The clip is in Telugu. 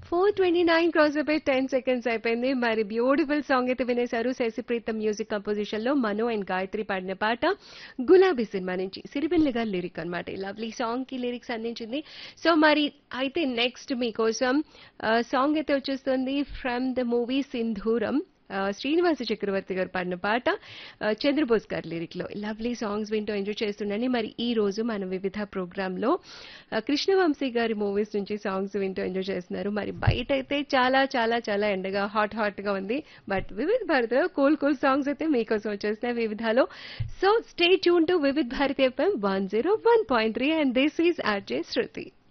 ఫోర్ ట్వంటీ నైన్ క్రాస్ అయిపోయి టెన్ సెకండ్స్ అయిపోయింది మరి బ్యూటిఫుల్ సాంగ్ అయితే వినేశారు శశిప్రీతం మ్యూజిక్ కంపోజిషన్ లో మనో అండ్ గాయత్రి పాడిన పాట గులాబీ సినిమా నుంచి సిరిబెల్లి గారి లిరిక్ అనమాట ఈ లవ్లీ సాంగ్ కి లిరిక్స్ అందించింది సో మరి అయితే నెక్స్ట్ మీకోసం సాంగ్ అయితే వచ్చేస్తుంది ఫ్రమ్ ద మూవీ సింధూరం ఆ, శ్రీనివాస చక్రవర్తి గారు పాడిన పాట ఆ, చంద్రబోస్ గారి లిరిక్ లో లవ్లీ సాంగ్స్ వింటూ ఎంజాయ్ చేస్తుండని మరి ఈ రోజు మన వివిధ ప్రోగ్రామ్ లో ఆ, కృష్ణవంశీ గారి మూవీస్ నుంచి సాంగ్స్ వింటూ ఎంజాయ్ చేస్తున్నారు మరి బయట అయితే చాలా చాలా చాలా ఎండగా హాట్ హాట్ గా ఉంది బట్ వివిధ భారతిలో కూల్ కూల్ సాంగ్స్ అయితే మీకోసం వచ్చేస్తున్నాయి వివిధాలో so stay tune to Vividh Bharati FM one zero one point three and this is RJ Shruti